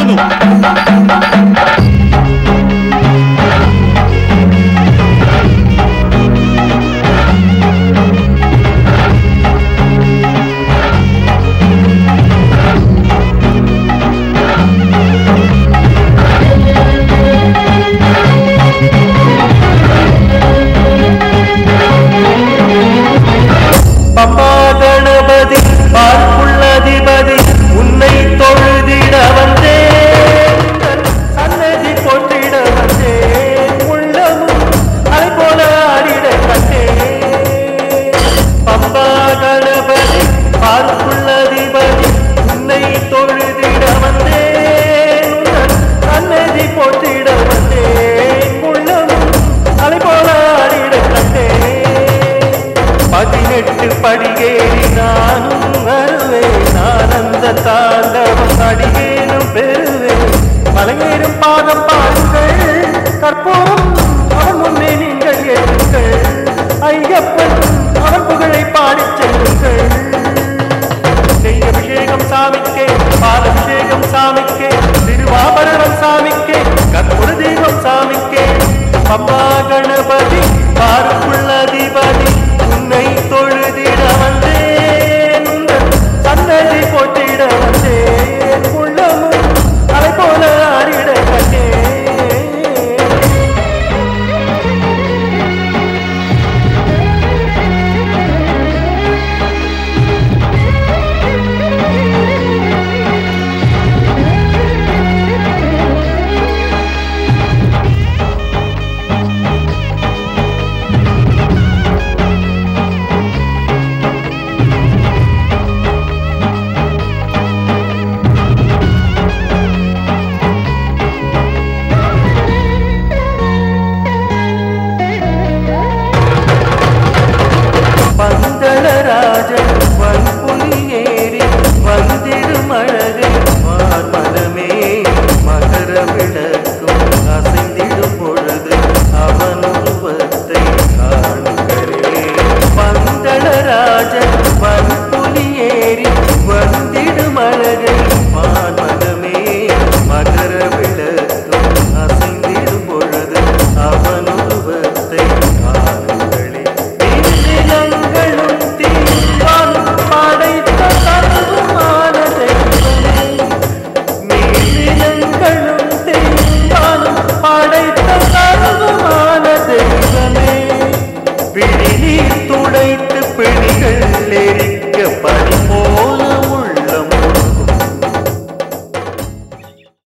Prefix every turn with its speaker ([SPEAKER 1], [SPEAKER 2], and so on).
[SPEAKER 1] நானும்
[SPEAKER 2] பப்பா கணபதி பார்ப்புள்ளதிபதி உன்னை தொழுதிட வந்தேன் உந்தன் சன்னதி போற்றிட வந்தேன் உள்ளமும் அலை போல ஆடிட கண்டேன் பப்பா கணபதி பார்ப்புள்ளதிபதி உன்னை தொழுதிட வந்தேன் உந்தன் சன்னதி போற்றிட வந்தேன் உள்ளமும் அலை போல ஆடிட கண்டேன் பதினெட்டு படியேறி நானும் வருவேன் ஆனந்த தாண்டவம் அடியேனும் பெறுவேன் மலையேறும் பாதம் பாருங்கள் கற்போம் அவன் முன்னே நீங்கள் ஏற்றுங்கள் ஐயப்பன் அவன் புகழை பாடிச் செல்லுங்கள் நெய் அபிஷேகம் சாமிக்கே பாலபிஷேகம் சாமிக்கே திருவாபரணம் சாமிக்கே கற்புர தீபம் சாமிக்கே அப்பா கணபதி பாருக்குள்ள